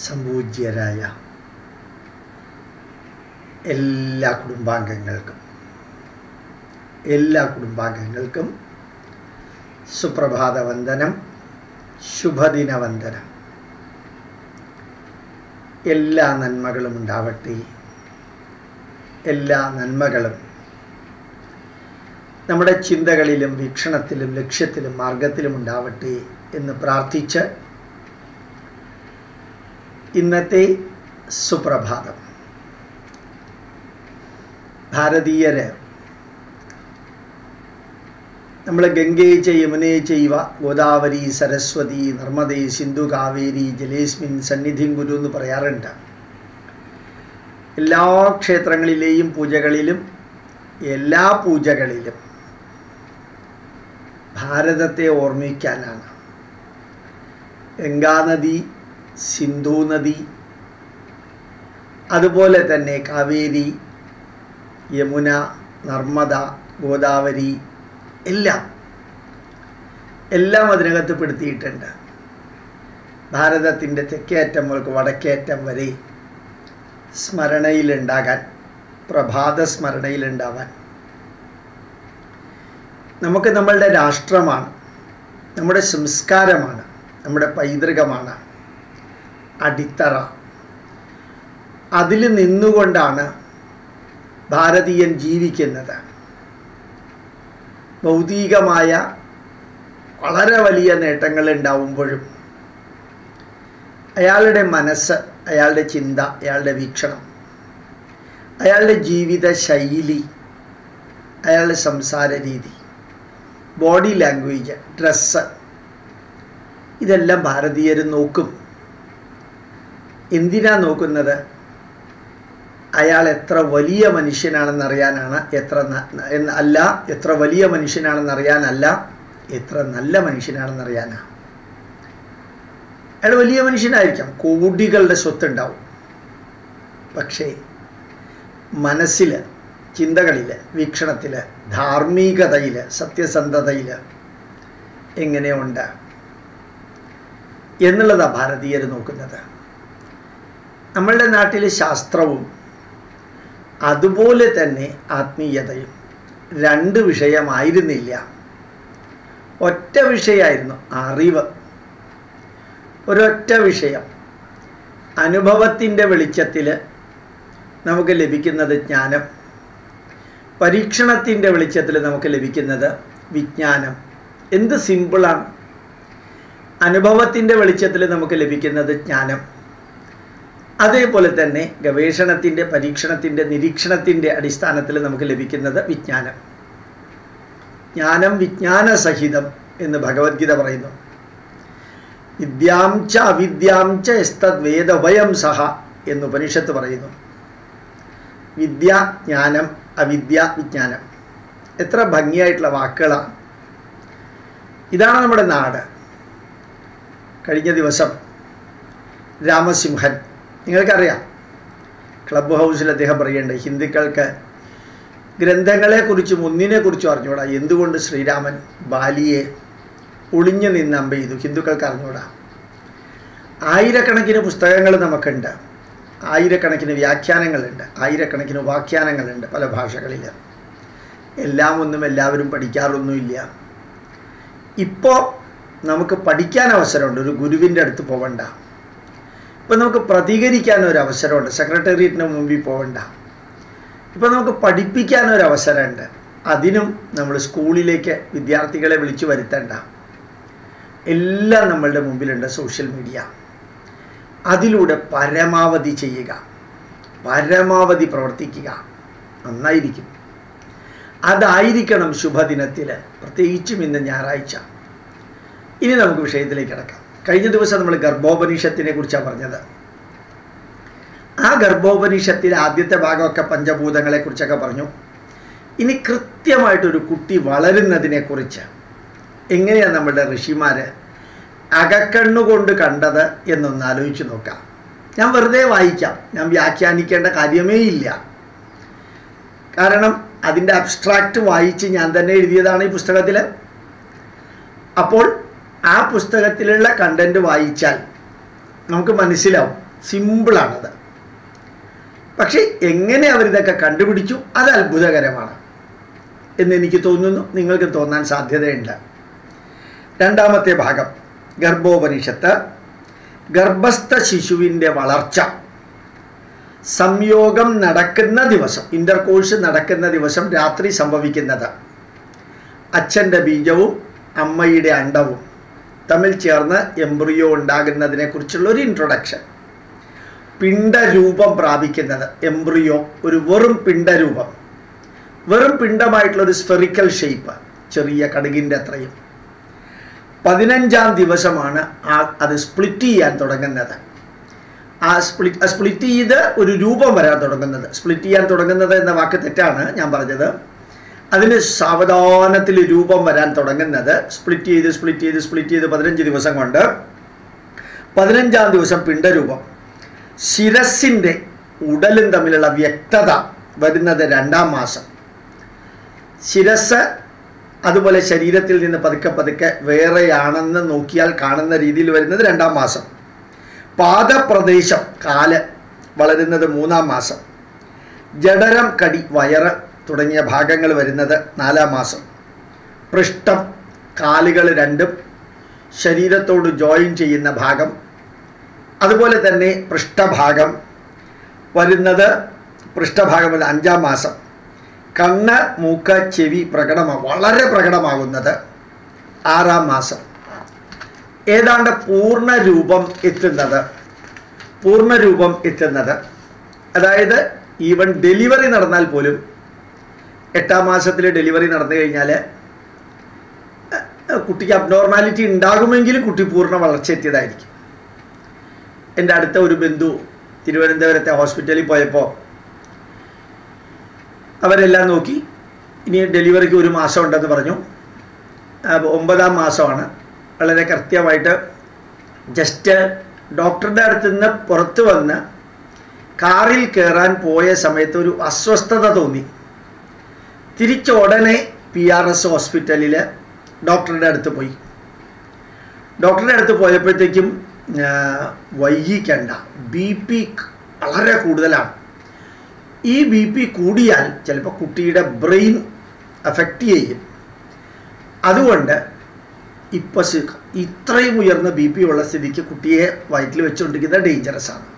സംപൂജ്യരായ എല്ലാ കുടുംബാംഗങ്ങൾക്കും എല്ലാ കുടുംബാംഗങ്ങൾക്കും സുപ്രഭാത വന്ദനം ശുഭദിന വന്ദനം എല്ലാ നന്മകളും ഉണ്ടാവട്ടെ എല്ലാ നന്മകളും നമ്മുടെ ചിന്തകളിലും വീക്ഷണത്തിലും ലക്ഷ്യത്തിലും മാർഗത്തിലും ഉണ്ടാവട്ടെ എന്ന് പ്രാർത്ഥിച്ച് ഇന്നത്തെ സുപ്രഭാതം ഭാരതീയര് നമ്മൾ ഗംഗയെ ച യമുനയെ ചെയ്വ ഗോദാവരി സരസ്വതി നർമ്മദേ സിന്ധു കാവേരി ജലേസ്മിൻ സന്നിധിം ഗുരു എന്ന് പറയാറുണ്ട് എല്ലാ ക്ഷേത്രങ്ങളിലെയും പൂജകളിലും എല്ലാ പൂജകളിലും ഭാരതത്തെ ഓർമ്മിക്കാനാണ് ഗംഗാനദി സിന്ധു നദി അതുപോലെ തന്നെ കാവേരി യമുന നർമ്മദ ഗോദാവരി എല്ലാം എല്ലാം അതിനകത്ത് പെടുത്തിയിട്ടുണ്ട് ഭാരതത്തിൻ്റെ തെക്കേറ്റം മുതൽക്ക് വടക്കേറ്റം വരെ സ്മരണയിലുണ്ടാകാൻ പ്രഭാത സ്മരണയിലുണ്ടാവാൻ നമുക്ക് നമ്മളുടെ രാഷ്ട്രമാണ് നമ്മുടെ സംസ്കാരമാണ് നമ്മുടെ പൈതൃകമാണ് അടിത്തറ അതിൽ നിന്നുകൊണ്ടാണ് ഭാരതീയൻ ജീവിക്കുന്നത് ഭൗതികമായ വളരെ വലിയ നേട്ടങ്ങൾ ഉണ്ടാവുമ്പോഴും അയാളുടെ മനസ്സ് അയാളുടെ ചിന്ത അയാളുടെ വീക്ഷണം അയാളുടെ ജീവിത ശൈലി അയാളുടെ സംസാര രീതി ബോഡി ലാംഗ്വേജ് ഡ്രസ്സ് ഇതെല്ലാം ഭാരതീയർ നോക്കും എന്തിനാ നോക്കുന്നത് അയാൾ എത്ര വലിയ മനുഷ്യനാണെന്ന് അറിയാനാണ് എത്ര അല്ല എത്ര വലിയ മനുഷ്യനാണെന്ന് അറിയാനല്ല എത്ര നല്ല മനുഷ്യനാണെന്ന് അറിയാനാണ് അയാൾ വലിയ മനുഷ്യനായിരിക്കാം കോടികളുടെ സ്വത്തുണ്ടാവും പക്ഷേ മനസ്സിൽ ചിന്തകളിൽ വീക്ഷണത്തിൽ ധാർമ്മികതയിൽ സത്യസന്ധതയിൽ എങ്ങനെയുണ്ട് എന്നുള്ളതാണ് ഭാരതീയർ നോക്കുന്നത് നമ്മളുടെ നാട്ടിൽ ശാസ്ത്രവും അതുപോലെ തന്നെ ആത്മീയതയും രണ്ട് വിഷയമായിരുന്നില്ല ഒറ്റ വിഷയമായിരുന്നു അറിവ് ഒരൊറ്റ വിഷയം അനുഭവത്തിൻ്റെ വെളിച്ചത്തിൽ നമുക്ക് ലഭിക്കുന്നത് ജ്ഞാനം പരീക്ഷണത്തിൻ്റെ വെളിച്ചത്തിൽ നമുക്ക് ലഭിക്കുന്നത് വിജ്ഞാനം എന്ത് സിമ്പിളാണ് അനുഭവത്തിൻ്റെ വെളിച്ചത്തിൽ നമുക്ക് ലഭിക്കുന്നത് ജ്ഞാനം അതേപോലെ തന്നെ ഗവേഷണത്തിൻ്റെ പരീക്ഷണത്തിൻ്റെ നിരീക്ഷണത്തിൻ്റെ അടിസ്ഥാനത്തിൽ നമുക്ക് ലഭിക്കുന്നത് വിജ്ഞാനം ജ്ഞാനം വിജ്ഞാന സഹിതം എന്ന് ഭഗവത്ഗീത പറയുന്നു വിദ്യാം ച അവിദ്യാം ച എസ്തദ് വേദവയം സഹ എന്ന് ഉപനിഷത്ത് പറയുന്നു വിദ്യ ജ്ഞാനം അവിദ്യ വിജ്ഞാനം എത്ര ഭംഗിയായിട്ടുള്ള വാക്കുകളാണ് ഇതാണ് നമ്മുടെ നാട് കഴിഞ്ഞ ദിവസം രാമസിംഹൻ നിങ്ങൾക്കറിയാം ക്ലബ് ഹൗസിൽ അദ്ദേഹം പറയേണ്ടത് ഹിന്ദുക്കൾക്ക് ഗ്രന്ഥങ്ങളെക്കുറിച്ചും ഒന്നിനെക്കുറിച്ചും അറിഞ്ഞൂടാ എന്തുകൊണ്ട് ശ്രീരാമൻ ബാലിയെ ഒളിഞ്ഞു നിന്ന് അമ്പ ചെയ്തു ഹിന്ദുക്കൾക്ക് അറിഞ്ഞൂടാ ആയിരക്കണക്കിന് പുസ്തകങ്ങൾ നമുക്കുണ്ട് ആയിരക്കണക്കിന് വ്യാഖ്യാനങ്ങളുണ്ട് ആയിരക്കണക്കിന് ഉപാഖ്യാനങ്ങളുണ്ട് പല ഭാഷകളിൽ എല്ലാം ഒന്നും എല്ലാവരും പഠിക്കാറൊന്നുമില്ല ഇപ്പോൾ നമുക്ക് പഠിക്കാൻ അവസരമുണ്ട് ഒരു ഗുരുവിൻ്റെ അടുത്ത് പോകണ്ട ഇപ്പം നമുക്ക് പ്രതികരിക്കാൻ ഒരു അവസരമുണ്ട് സെക്രട്ടേറിയറ്റിന് മുമ്പിൽ പോകണ്ട ഇപ്പം നമുക്ക് പഠിപ്പിക്കാൻ ഒരു അവസരമുണ്ട് അതിനും നമ്മൾ സ്കൂളിലേക്ക് വിദ്യാർത്ഥികളെ വിളിച്ചു വരുത്തേണ്ട എല്ലാം നമ്മളുടെ മുമ്പിലുണ്ട് സോഷ്യൽ മീഡിയ അതിലൂടെ പരമാവധി ചെയ്യുക പരമാവധി പ്രവർത്തിക്കുക നന്നായിരിക്കും അതായിരിക്കണം ശുഭദിനത്തിൽ പ്രത്യേകിച്ചും ഇന്ന് ഞായറാഴ്ച ഇനി നമുക്ക് വിഷയത്തിലേക്ക് കിടക്കാം കഴിഞ്ഞ ദിവസം നമ്മൾ ഗർഭോപനിഷത്തിനെ കുറിച്ചാണ് പറഞ്ഞത് ആ ഗർഭോപനിഷത്തിലെ ആദ്യത്തെ ഭാഗമൊക്കെ പഞ്ചഭൂതങ്ങളെ കുറിച്ചൊക്കെ പറഞ്ഞു ഇനി കൃത്യമായിട്ടൊരു കുട്ടി വളരുന്നതിനെക്കുറിച്ച് എങ്ങനെയാണ് നമ്മളുടെ ഋഷിമാർ അകക്കണ്ണുകൊണ്ട് കണ്ടത് എന്നൊന്ന് ആലോചിച്ച് നോക്കാം ഞാൻ വെറുതെ വായിക്കാം ഞാൻ വ്യാഖ്യാനിക്കേണ്ട കാര്യമേ ഇല്ല കാരണം അതിൻ്റെ അബ്സ്ട്രാക്റ്റ് വായിച്ച് ഞാൻ തന്നെ എഴുതിയതാണ് ഈ പുസ്തകത്തിൽ അപ്പോൾ ആ പുസ്തകത്തിലുള്ള കണ്ടന്റ് വായിച്ചാൽ നമുക്ക് മനസ്സിലാവും സിമ്പിളാണത് പക്ഷേ എങ്ങനെ അവരിതൊക്കെ കണ്ടുപിടിച്ചു അത് അത്ഭുതകരമാണ് എന്നെനിക്ക് തോന്നുന്നു നിങ്ങൾക്ക് തോന്നാൻ സാധ്യതയുണ്ട് രണ്ടാമത്തെ ഭാഗം ഗർഭോപനിഷത്ത് ഗർഭസ്ഥ ശിശുവിൻ്റെ വളർച്ച സംയോഗം നടക്കുന്ന ദിവസം ഇൻ്റർകോഴ്സ് നടക്കുന്ന ദിവസം രാത്രി സംഭവിക്കുന്നത് അച്ഛൻ്റെ ബീജവും അമ്മയുടെ അണ്ടവും തമ്മിൽ ചേർന്ന് എംബ്രിയോ ഉണ്ടാകുന്നതിനെക്കുറിച്ചുള്ള ഒരു ഇൻട്രൊഡക്ഷൻ പിണ്ടരൂപം പ്രാപിക്കുന്നത് എംബ്രിയോ ഒരു വെറും പിണ്ടരൂപം വെറും പിണ്ടമായിട്ടുള്ള ഒരു സ്ഫെറിക്കൽ ഷേപ്പ് ചെറിയ കടുകിൻ്റെ അത്രയും പതിനഞ്ചാം ദിവസമാണ് ആ അത് സ്പ്ലിറ്റ് ചെയ്യാൻ തുടങ്ങുന്നത് ആ സ്പ്ലിറ്റ് സ്പ്ലിറ്റ് ചെയ്ത് ഒരു രൂപം വരാൻ തുടങ്ങുന്നത് സ്പ്ലിറ്റ് ചെയ്യാൻ തുടങ്ങുന്നത് എന്ന വാക്ക് തെറ്റാണ് ഞാൻ പറഞ്ഞത് അതിന് സാവധാനത്തിൽ രൂപം വരാൻ തുടങ്ങുന്നത് സ്പ്ലിറ്റ് ചെയ്ത് സ്പ്ലിറ്റ് ചെയ്ത് സ്പ്ലിറ്റ് ചെയ്ത് പതിനഞ്ച് ദിവസം കൊണ്ട് പതിനഞ്ചാം ദിവസം പിണ്ടരൂപം ശിരസിൻ്റെ ഉടലും തമ്മിലുള്ള വ്യക്തത വരുന്നത് രണ്ടാം മാസം ശിരസ് അതുപോലെ ശരീരത്തിൽ നിന്ന് പതുക്കെ പതുക്കെ വേറെയാണെന്ന് നോക്കിയാൽ കാണുന്ന രീതിയിൽ വരുന്നത് രണ്ടാം മാസം പാദപ്രദേശം കാല് വളരുന്നത് മൂന്നാം മാസം ജഡരം കടി വയറ് തുടങ്ങിയ ഭാഗങ്ങൾ വരുന്നത് നാലാം മാസം പൃഷ്ഠം കാലുകൾ രണ്ടും ശരീരത്തോട് ജോയിൻ ചെയ്യുന്ന ഭാഗം അതുപോലെ തന്നെ പൃഷ്ഠഭാഗം വരുന്നത് പൃഷ്ഠഭാഗം അഞ്ചാം മാസം കണ്ണ് മൂക്ക് ചെവി പ്രകടമാ വളരെ പ്രകടമാകുന്നത് ആറാം മാസം ഏതാണ്ട് പൂർണ്ണ രൂപം എത്തുന്നത് പൂർണ്ണ രൂപം എത്തുന്നത് അതായത് ഈവൻ ഡെലിവറി നടന്നാൽ പോലും എട്ടാം മാസത്തിൽ ഡെലിവറി നടന്നു കഴിഞ്ഞാൽ കുട്ടിക്ക് അബ്നോർമാലിറ്റി ഉണ്ടാകുമെങ്കിലും കുട്ടി പൂർണ്ണ വളർച്ച എത്തിയതായിരിക്കും എൻ്റെ അടുത്ത ഒരു ബന്ധു തിരുവനന്തപുരത്തെ ഹോസ്പിറ്റലിൽ പോയപ്പോൾ അവരെല്ലാം നോക്കി ഇനി ഡെലിവറിക്ക് ഒരു മാസം ഉണ്ടെന്ന് പറഞ്ഞു അപ്പോൾ ഒമ്പതാം മാസമാണ് വളരെ കൃത്യമായിട്ട് ജസ്റ്റ് ഡോക്ടറുടെ അടുത്ത് നിന്ന് പുറത്ത് വന്ന് കാറിൽ കയറാൻ പോയ സമയത്ത് ഒരു അസ്വസ്ഥത തോന്നി തിരിച്ച ഉടനെ പി ആർ എസ് ഹോസ്പിറ്റലിൽ ഡോക്ടറുടെ അടുത്ത് പോയി ഡോക്ടറുടെ അടുത്ത് പോയപ്പോഴത്തേക്കും വൈകിക്കണ്ട ബി പി വളരെ കൂടുതലാണ് ഈ ബി പി കൂടിയാൽ ചിലപ്പോൾ കുട്ടിയുടെ ബ്രെയിൻ അഫക്റ്റ് ചെയ്യും അതുകൊണ്ട് ഇപ്പോൾ ഇത്രയും ഉയർന്ന ബി പി ഉള്ള സ്ഥിതിക്ക് കുട്ടിയെ വയറ്റിൽ വെച്ചുകൊണ്ടിരിക്കുന്നത് ഡേഞ്ചറസ് ആണ്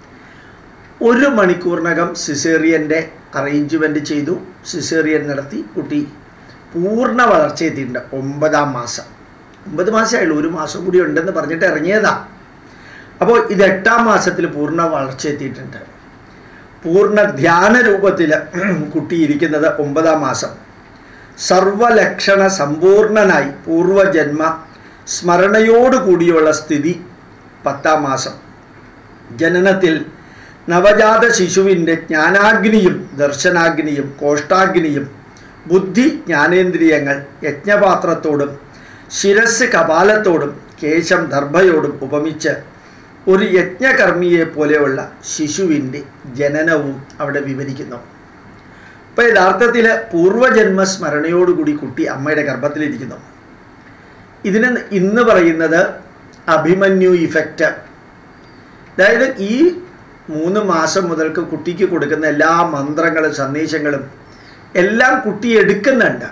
ഒരു മണിക്കൂറിനകം സിസേറിയൻ്റെ അറേഞ്ച്മെൻറ്റ് ചെയ്തു സിസേറിയൻ നടത്തി കുട്ടി പൂർണ്ണ വളർച്ച എത്തിയിട്ടുണ്ട് ഒമ്പതാം മാസം ഒമ്പത് മാസമായുള്ളൂ ഒരു മാസം കൂടി ഉണ്ടെന്ന് പറഞ്ഞിട്ട് ഇറങ്ങിയതാ അപ്പോൾ ഇത് എട്ടാം മാസത്തിൽ പൂർണ്ണ വളർച്ച എത്തിയിട്ടുണ്ട് പൂർണ്ണ ധ്യാന രൂപത്തിൽ കുട്ടി ഇരിക്കുന്നത് ഒമ്പതാം മാസം സർവലക്ഷണ സമ്പൂർണനായി പൂർവജന്മ സ്മരണയോട് കൂടിയുള്ള സ്ഥിതി പത്താം മാസം ജനനത്തിൽ നവജാത ശിശുവിൻ്റെ ജ്ഞാനാഗ്നിയും ദർശനാഗ്നിയും കോഷ്ടാഗ്നിയും ബുദ്ധി ജ്ഞാനേന്ദ്രിയങ്ങൾ യജ്ഞപാത്രത്തോടും ശിരസ് കപാലത്തോടും കേശം ദർഭയോടും ഉപമിച്ച് ഒരു യജ്ഞകർമ്മിയെ പോലെയുള്ള ശിശുവിൻ്റെ ജനനവും അവിടെ വിവരിക്കുന്നു അപ്പോൾ യഥാർത്ഥത്തിൽ പൂർവജന്മ സ്മരണയോടുകൂടി കുട്ടി അമ്മയുടെ ഗർഭത്തിലിരിക്കുന്നു ഇതിന് ഇന്ന് പറയുന്നത് അഭിമന്യു ഇഫക്റ്റ് അതായത് ഈ മൂന്ന് മാസം മുതൽക്ക് കുട്ടിക്ക് കൊടുക്കുന്ന എല്ലാ മന്ത്രങ്ങളും സന്ദേശങ്ങളും എല്ലാം കുട്ടി എടുക്കുന്നുണ്ട്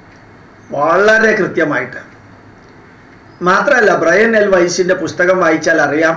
വളരെ കൃത്യമായിട്ട് മാത്രമല്ല ബ്രയൻ എൽ വൈസിൻ്റെ പുസ്തകം വായിച്ചാൽ അറിയാം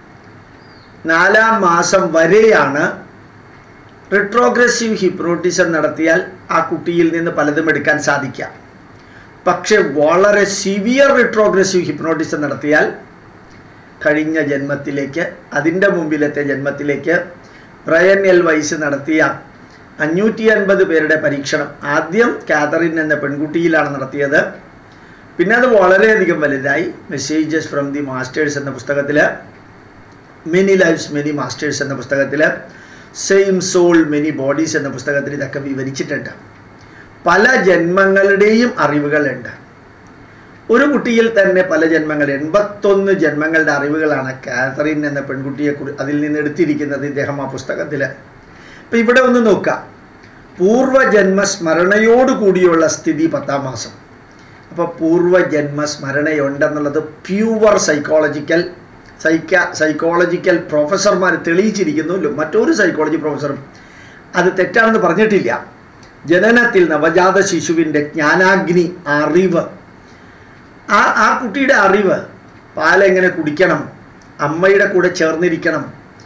നാലാം മാസം വരെയാണ് റിട്രോഗ്രസീവ് ഹിപ്നോട്ടിസം നടത്തിയാൽ ആ കുട്ടിയിൽ നിന്ന് പലതും എടുക്കാൻ സാധിക്കാം പക്ഷെ വളരെ സിവിയർ റിട്രോഗ്രസീവ് ഹിപ്നോട്ടിസം നടത്തിയാൽ കഴിഞ്ഞ ജന്മത്തിലേക്ക് അതിൻ്റെ മുമ്പിലത്തെ ജന്മത്തിലേക്ക് ബ്രയൻ എൽ വൈസ് നടത്തിയ അഞ്ഞൂറ്റി അൻപത് പേരുടെ പരീക്ഷണം ആദ്യം കാതറിൻ എന്ന പെൺകുട്ടിയിലാണ് നടത്തിയത് പിന്നെ അത് വളരെയധികം വലുതായി മെസ്സേജസ് ഫ്രം ദി മാസ്റ്റേഴ്സ് എന്ന പുസ്തകത്തിൽ മെനി ലൈഫ്സ് മെനി മാസ്റ്റേഴ്സ് എന്ന പുസ്തകത്തിൽ സെയിം സോൾ മെനി ബോഡീസ് എന്ന പുസ്തകത്തിൽ ഇതൊക്കെ വിവരിച്ചിട്ടുണ്ട് പല ജന്മങ്ങളുടെയും അറിവുകളുണ്ട് ഒരു കുട്ടിയിൽ തന്നെ പല ജന്മങ്ങൾ എൺപത്തൊന്ന് ജന്മങ്ങളുടെ അറിവുകളാണ് കാതറിൻ എന്ന പെൺകുട്ടിയെ കുറി അതിൽ നിന്ന് എടുത്തിരിക്കുന്നത് ഇദ്ദേഹം ആ പുസ്തകത്തിൽ അപ്പം ഇവിടെ ഒന്ന് നോക്കാം പൂർവജന്മ സ്മരണയോട് കൂടിയുള്ള സ്ഥിതി പത്താം മാസം അപ്പോൾ പൂർവജന്മ സ്മരണയുണ്ടെന്നുള്ളത് പ്യൂവർ സൈക്കോളജിക്കൽ സൈക്ക സൈക്കോളജിക്കൽ പ്രൊഫസർമാർ തെളിയിച്ചിരിക്കുന്നു മറ്റൊരു സൈക്കോളജി പ്രൊഫസറും അത് തെറ്റാണെന്ന് പറഞ്ഞിട്ടില്ല ജനനത്തിൽ നവജാത ശിശുവിൻ്റെ ജ്ഞാനാഗ്നി അറിവ് ആ ആ കുട്ടിയുടെ അറിവ് പാലെങ്ങനെ കുടിക്കണം അമ്മയുടെ കൂടെ ചേർന്നിരിക്കണം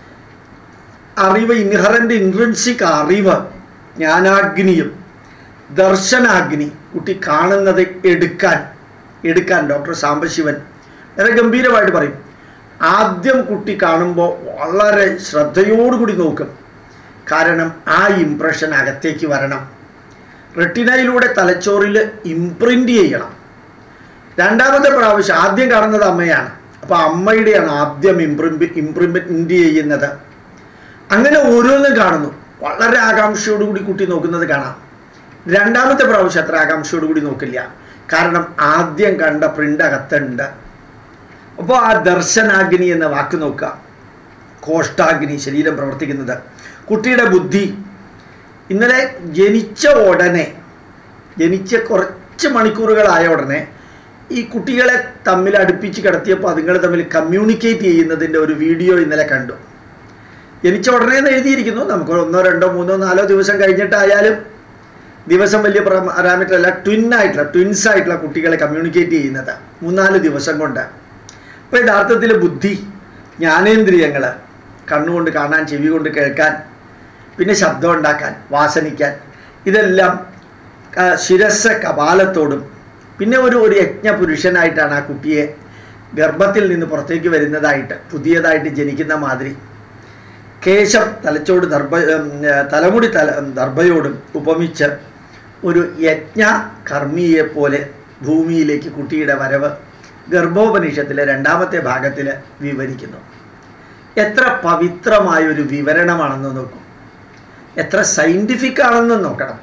അറിവ് ഇൻഹറൻ്റ് ഇൻട്രൻസിക് അറിവ് ജ്ഞാനാഗ്നിയും ദർശനാഗ്നി കുട്ടി കാണുന്നത് എടുക്കാൻ എടുക്കാൻ ഡോക്ടർ സാംബശിവൻ വളരെ ഗംഭീരമായിട്ട് പറയും ആദ്യം കുട്ടി കാണുമ്പോൾ വളരെ ശ്രദ്ധയോടുകൂടി നോക്കും കാരണം ആ ഇംപ്രഷൻ അകത്തേക്ക് വരണം റെട്ടിനയിലൂടെ തലച്ചോറിൽ ഇംപ്രിൻ്റ് ചെയ്യണം രണ്ടാമത്തെ പ്രാവശ്യം ആദ്യം കാണുന്നത് അമ്മയാണ് അപ്പോൾ അമ്മയുടെയാണ് ആദ്യം ഇംപ്രിമ്പ് ഇംപ്രിമെൻ്റ് ചെയ്യുന്നത് അങ്ങനെ ഓരോന്നും കാണുന്നു വളരെ ആകാംക്ഷയോടുകൂടി കുട്ടി നോക്കുന്നത് കാണാം രണ്ടാമത്തെ പ്രാവശ്യം അത്ര ആകാംക്ഷയോടുകൂടി നോക്കില്ല കാരണം ആദ്യം കണ്ട പ്രിൻ്റ് അകത്തുണ്ട് അപ്പോൾ ആ ദർശനാഗ്നി എന്ന വാക്ക് നോക്കുക കോഷ്ടാഗ്നി ശരീരം പ്രവർത്തിക്കുന്നത് കുട്ടിയുടെ ബുദ്ധി ഇന്നലെ ജനിച്ച ഉടനെ ജനിച്ച കുറച്ച് മണിക്കൂറുകളായ ഉടനെ ഈ കുട്ടികളെ തമ്മിൽ അടുപ്പിച്ച് കിടത്തിയപ്പോൾ അതുങ്ങൾ തമ്മിൽ കമ്മ്യൂണിക്കേറ്റ് ചെയ്യുന്നതിൻ്റെ ഒരു വീഡിയോ ഇന്നലെ കണ്ടു ജനിച്ച ഉടനെ എന്ന് എഴുതിയിരിക്കുന്നു നമുക്ക് ഒന്നോ രണ്ടോ മൂന്നോ നാലോ ദിവസം കഴിഞ്ഞിട്ടായാലും ദിവസം വലിയ പാരാമീറ്റർ അല്ല ട്വിൻ ആയിട്ടുള്ള ട്വിൻസ് ആയിട്ടുള്ള കുട്ടികളെ കമ്മ്യൂണിക്കേറ്റ് ചെയ്യുന്നത് മൂന്നാല് ദിവസം കൊണ്ട് അപ്പോൾ യഥാർത്ഥത്തിൽ ബുദ്ധി ജ്ഞാനേന്ദ്രിയങ്ങൾ കണ്ണുകൊണ്ട് കാണാൻ ചെവി കൊണ്ട് കേൾക്കാൻ പിന്നെ ശബ്ദം ഉണ്ടാക്കാൻ വാസനിക്കാൻ ഇതെല്ലാം ആ, ശിരസ് കപാലത്തോടും പിന്നെ ഒരു ഒരു യജ്ഞ പുരുഷനായിട്ടാണ് ആ കുട്ടിയെ ഗർഭത്തിൽ നിന്ന് പുറത്തേക്ക് വരുന്നതായിട്ട് പുതിയതായിട്ട് ജനിക്കുന്ന മാതിരി കേശം തലച്ചോട് ദർഭ ഉം, ഏ, തലമുടി തല ഉം, ദർഭയോടും ഉപമിച്ച് ഒരു യജ്ഞ കർമ്മിയെ പോലെ ഭൂമിയിലേക്ക് കുട്ടിയുടെ വരവ് ഗർഭോപനിഷത്തിലെ രണ്ടാമത്തെ ഭാഗത്തിൽ വിവരിക്കുന്നു എത്ര പവിത്രമായൊരു വിവരണമാണെന്ന് നോക്കൂ എത്ര സയൻറ്റിഫിക് ആണെന്ന് നോക്കണം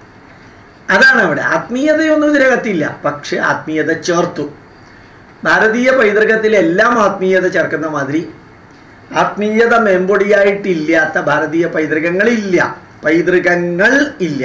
അതാണ് അവിടെ ആത്മീയതയൊന്നും ഇതിനകത്തില്ല പക്ഷെ ആത്മീയത ചേർത്തു ഭാരതീയ പൈതൃകത്തിൽ എല്ലാം ആത്മീയത ചേർക്കുന്ന മാതിരി ആത്മീയത മേമ്പൊടിയായിട്ടില്ലാത്ത ഭാരതീയ പൈതൃകങ്ങളില്ല പൈതൃകങ്ങൾ ഇല്ല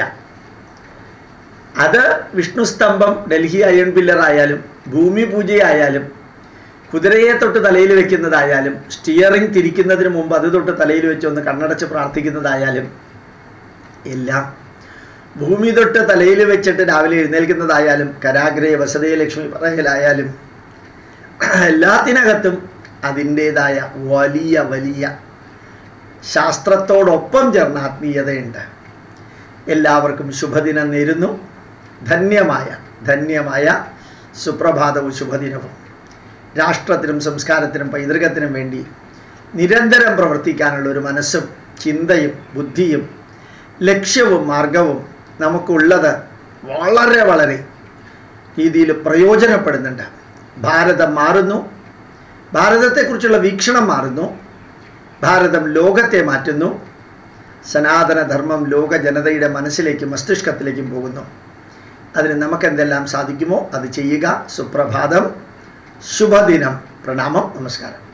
അത് വിഷ്ണുസ്തംഭം ഡൽഹി അയൺ പില്ലർ ആയാലും ഭൂമി പൂജയായാലും കുതിരയെ തൊട്ട് തലയിൽ വെക്കുന്നതായാലും സ്റ്റിയറിംഗ് തിരിക്കുന്നതിന് മുമ്പ് അത് തൊട്ട് തലയിൽ വെച്ച് ഒന്ന് കണ്ണടച്ച് പ്രാർത്ഥിക്കുന്നതായാലും എല്ലാം ഭൂമി തൊട്ട് തലയിൽ വെച്ചിട്ട് രാവിലെ എഴുന്നേൽക്കുന്നതായാലും കരാഗ്രേ വസതേ ലക്ഷ്മി പറയലായാലും എല്ലാത്തിനകത്തും അതിൻ്റേതായ വലിയ വലിയ ശാസ്ത്രത്തോടൊപ്പം ചേർന്ന ആത്മീയതയുണ്ട് എല്ലാവർക്കും ശുഭദിനം നേരുന്നു ധന്യമായ ധന്യമായ സുപ്രഭാതവും ശുഭദിനവും രാഷ്ട്രത്തിനും സംസ്കാരത്തിനും പൈതൃകത്തിനും വേണ്ടി നിരന്തരം പ്രവർത്തിക്കാനുള്ള ഒരു മനസ്സും ചിന്തയും ബുദ്ധിയും ലക്ഷ്യവും മാർഗവും നമുക്കുള്ളത് വളരെ വളരെ രീതിയിൽ പ്രയോജനപ്പെടുന്നുണ്ട് ഭാരതം മാറുന്നു ഭാരതത്തെക്കുറിച്ചുള്ള വീക്ഷണം മാറുന്നു ഭാരതം ലോകത്തെ മാറ്റുന്നു സനാതനധർമ്മം ലോക ജനതയുടെ മനസ്സിലേക്കും മസ്തിഷ്കത്തിലേക്കും പോകുന്നു അതിന് നമുക്കെന്തെല്ലാം സാധിക്കുമോ അത് ചെയ്യുക സുപ്രഭാതം ശുഭദിനം പ്രണാമം നമസ്കാരം